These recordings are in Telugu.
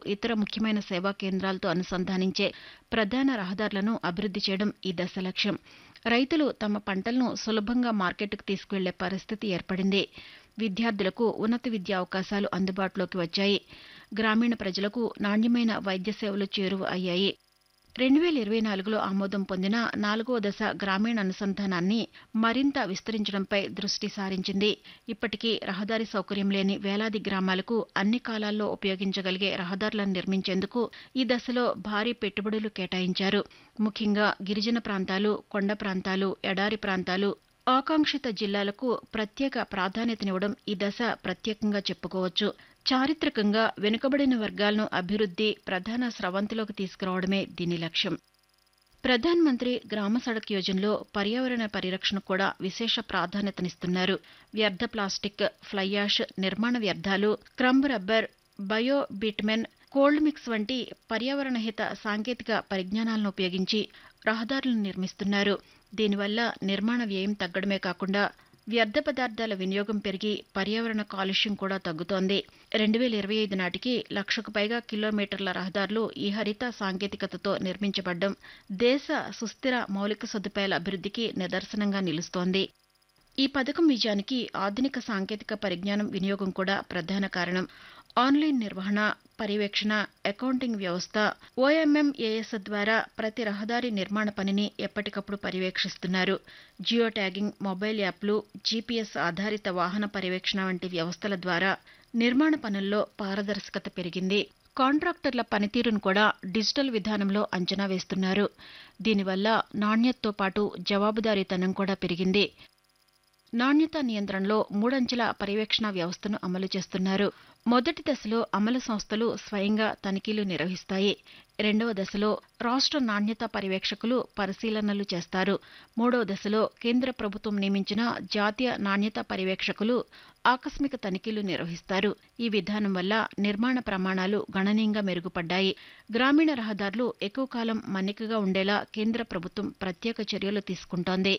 ఇతర ముఖ్యమైన సేవా కేంద్రాలతో అనుసంధానించే ప్రధాన రహదారులను అభివృద్ది చేయడం ఈ దశ లక్ష్యం రైతులు తమ పంటలను సులభంగా మార్కెట్కు తీసుకువెళ్లే పరిస్థితి ఏర్పడింది విద్యార్థులకు ఉన్నత విద్యా అవకాశాలు అందుబాటులోకి వచ్చాయి గ్రామీణ ప్రజలకు నాణ్యమైన వైద్య సేవలు చేరువ అయ్యాయి రెండు వేల ఇరవై నాలుగులో ఆమోదం పొందిన నాలుగో దశ గ్రామీణ అనుసంధానాన్ని మరింత విస్తరించడంపై దృష్టి సారించింది ఇప్పటికీ రహదారి సౌకర్యం లేని వేలాది గ్రామాలకు అన్ని కాలాల్లో ఉపయోగించగలిగే రహదారులను నిర్మించేందుకు ఈ దశలో భారీ పెట్టుబడులు కేటాయించారు ముఖ్యంగా గిరిజన ప్రాంతాలు కొండ ప్రాంతాలు ఎడారి ప్రాంతాలు ఆకాంక్షిత జిల్లాలకు ప్రత్యేక ప్రాధాన్యతనివ్వడం ఈ దశ ప్రత్యేకంగా చెప్పుకోవచ్చు చారిత్రకంగా వెనుకబడిన వర్గాలను అభివృద్ది ప్రధాన స్రవంతిలోకి తీసుకురావడమే దీని లక్ష్యం ప్రధాన్ మంత్రి గ్రామ సడక్ యోజనలో పర్యావరణ పరిరక్షణ కూడా విశేష ప్రాధాన్యతనిస్తున్నారు వ్యర్థ ప్లాస్టిక్ ఫ్లై యాష్ నిర్మాణ వ్యర్థాలు crumb rubber bio bitumen cold mix వంటి పర్యావరణ హిత సాంకేతిక పరిజ్ఞానాలను ఉపయోగించి రహదారులను నిర్మిస్తున్నారు దీనివల్ల నిర్మాణ వ్యయం తగ్గడమే కాకుండా వ్యర్థ పదార్థాల వినియోగం పెరిగి పర్యావరణ కాలుష్యం కూడా తగ్గుతోంది రెండు వేల ఇరవై ఐదు నాటికి లక్షకు పైగా కిలోమీటర్ల రహదారులు ఈ హరిత సాంకేతికతతో నిర్మించబడ్డం దేశ సుస్థిర మౌలిక సదుపాయాల అభివృద్ధికి నిదర్శనంగా నిలుస్తోంది ఈ పథకం విజయానికి ఆధునిక సాంకేతిక పరిజ్ఞానం వినియోగం కూడా ప్రధాన కారణం ఆన్లైన్ నిర్వహణ పర్యవేక్షణ అకౌంటింగ్ వ్యవస్థ ఓఎంఎంఏఎస్ ద్వారా ప్రతి రహదారి నిర్మాణ పనిని ఎప్పటికప్పుడు పర్యవేక్షిస్తున్నారు జియో ట్యాగింగ్ మొబైల్ యాప్లు జీపీఎస్ ఆధారిత వాహన పర్యవేక్షణ వంటి వ్యవస్థల ద్వారా నిర్మాణ పనుల్లో పారదర్శకత పెరిగింది కాంట్రాక్టర్ల పనితీరును కూడా డిజిటల్ విధానంలో అంచనా వేస్తున్నారు దీనివల్ల నాణ్యతతో పాటు జవాబుదారీతనం కూడా పెరిగింది నాణ్యతా నియంత్రణలో మూడంచెల పర్యవేక్షణ వ్యవస్థను అమలు చేస్తున్నారు మొదటి దశలో అమలు సంస్థలు స్వయంగా తనిఖీలు నిర్వహిస్తాయి రెండవ దశలో రాష్ట్ర నాణ్యతా పర్యవేక్షకులు పరిశీలనలు చేస్తారు మూడవ దశలో కేంద్ర ప్రభుత్వం నియమించిన జాతీయ నాణ్యతా పర్యవేక్షకులు ఆకస్మిక తనిఖీలు నిర్వహిస్తారు ఈ విధానం వల్ల నిర్మాణ ప్రమాణాలు గణనీయంగా మెరుగుపడ్డాయి గ్రామీణ రహదారులు ఎక్కువ కాలం మన్నికగా ఉండేలా కేంద్ర ప్రభుత్వం ప్రత్యేక చర్యలు తీసుకుంటోంది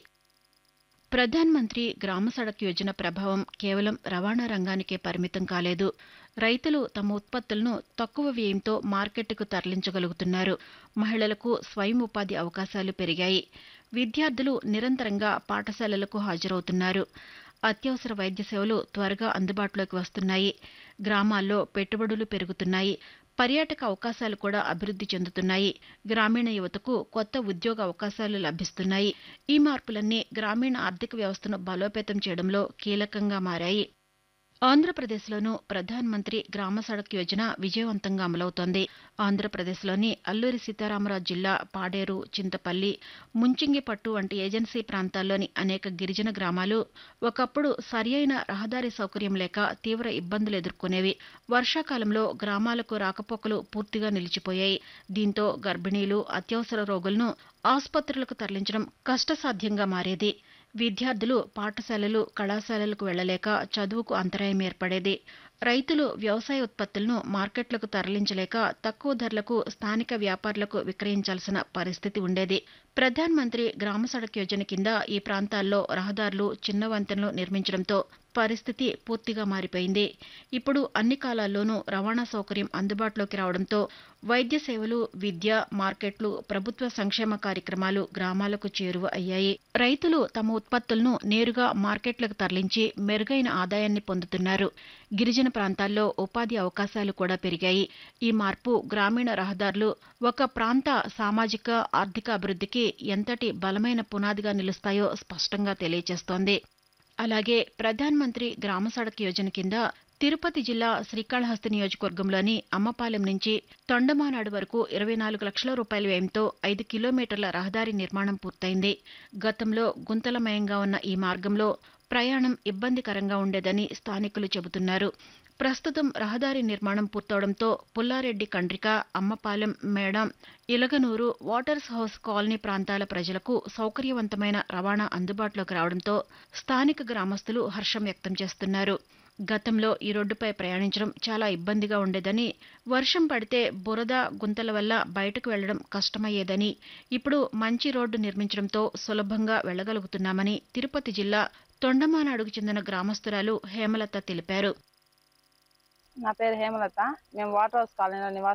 ప్రధాన్ మంత్రి గ్రామ సడక్ యోజన ప్రభావం కేవలం రవాణా రంగానికే పరిమితం కాలేదు రైతులు తమ ఉత్పత్తులను తక్కువ వ్యయంతో మార్కెట్కు తరలించగలుగుతున్నారు మహిళలకు స్వయం ఉపాధి అవకాశాలు పెరిగాయి విద్యార్థులు నిరంతరంగా పాఠశాలలకు హాజరవుతున్నారు అత్యవసర వైద్య సేవలు త్వరగా అందుబాటులోకి వస్తున్నాయి గ్రామాల్లో పెట్టుబడులు పెరుగుతున్నాయి పర్యాటక అవకాశాలు కూడా అభివృద్ది చెందుతున్నాయి గ్రామీణ యువతకు కొత్త ఉద్యోగ అవకాశాలు లభిస్తున్నాయి ఈ మార్పులన్నీ గ్రామీణ ఆర్థిక వ్యవస్థను బలోపేతం చేయడంలో కీలకంగా మారాయి ఆంధ్రప్రదేశ్లోనూ ప్రధాన్ మంత్రి గ్రామ సడక్ యోజన విజయవంతంగా అమలవుతోంది ఆంధ్రప్రదేశ్లోని అల్లూరి సీతారామరాజు జిల్లా పాడేరు చింతపల్లి ముంచింగిపట్టు వంటి ఏజెన్సీ ప్రాంతాల్లోని అనేక గిరిజన గ్రామాలు ఒకప్పుడు సరియైన రహదారి సౌకర్యం లేక తీవ్ర ఇబ్బందులు ఎదుర్కొనేవి వర్షాకాలంలో గ్రామాలకు రాకపోకలు పూర్తిగా నిలిచిపోయాయి దీంతో గర్భిణీలు అత్యవసర రోగులను ఆసుపత్రులకు తరలించడం కష్టసాధ్యంగా మారేది విద్యార్థులు పాఠశాలలు కళాశాలలకు వెళ్లలేక చదువుకు అంతరాయం ఏర్పడేది రైతులు వ్యవసాయ ఉత్పత్తులను మార్కెట్లకు తరలించలేక తక్కువ ధరలకు స్థానిక వ్యాపారులకు విక్రయించాల్సిన పరిస్థితి ఉండేది ప్రధాన్ మంత్రి గ్రామ సడక్ యోజన కింద ఈ ప్రాంతాల్లో రహదారులు చిన్న వంతెనలు నిర్మించడంతో పరిస్థితి పూర్తిగా మారిపోయింది ఇప్పుడు అన్ని కాలాల్లోనూ రవాణా సౌకర్యం అందుబాటులోకి రావడంతో వైద్య సేవలు విద్య మార్కెట్లు ప్రభుత్వ సంక్షేమ కార్యక్రమాలు గ్రామాలకు చేరువ అయ్యాయి రైతులు తమ ఉత్పత్తులను నేరుగా మార్కెట్లకు తరలించి మెరుగైన ఆదాయాన్ని పొందుతున్నారు గిరిజన ప్రాంతాల్లో ఉపాధి అవకాశాలు కూడా పెరిగాయి ఈ మార్పు గ్రామీణ రహదారులు ఒక ప్రాంత సామాజిక ఆర్థిక అభివృద్ధికి ఎంతటి బలమైన పునాదిగా నిలుస్తాయో స్పష్టంగా తెలియజేస్తోంది అలాగే ప్రధాన్ మంత్రి గ్రామ సడక్ యోజన కింద తిరుపతి జిల్లా శ్రీకాళహస్తి నియోజకవర్గంలోని అమ్మపాలెం నుంచి తొండమానాడు వరకు ఇరవై నాలుగు లక్షల రూపాయల వ్యయంతో ఐదు కిలోమీటర్ల రహదారి నిర్మాణం పూర్తయింది గతంలో గుంతలమయంగా ఉన్న ఈ మార్గంలో ప్రయాణం ఇబ్బందికరంగా ఉండేదని స్థానికులు చెబుతున్నారు ప్రస్తుతం రహదారి నిర్మాణం పూర్తవడంతో పుల్లారెడ్డి కండ్రిక అమ్మపాలెం మేడం ఇలగనూరు వాటర్స్ హౌస్ కాలనీ ప్రాంతాల ప్రజలకు సౌకర్యవంతమైన రవాణా అందుబాటులోకి రావడంతో స్థానిక గ్రామస్తులు హర్షం వ్యక్తం చేస్తున్నారు గతంలో ఈ రోడ్డుపై ప్రయాణించడం చాలా ఇబ్బందిగా ఉండేదని వర్షం పడితే బురద గుంతల వల్ల బయటకు వెళ్లడం కష్టమయ్యేదని ఇప్పుడు మంచి రోడ్డు నిర్మించడంతో సులభంగా వెళ్లగలుగుతున్నామని తిరుపతి జిల్లా తొండమానాడుకు చెందిన గ్రామస్తురాలు హేమలత తెలిపారు నా పేరు హేమలత మేము వాటర్ హౌస్ కాలనీలో నివాసం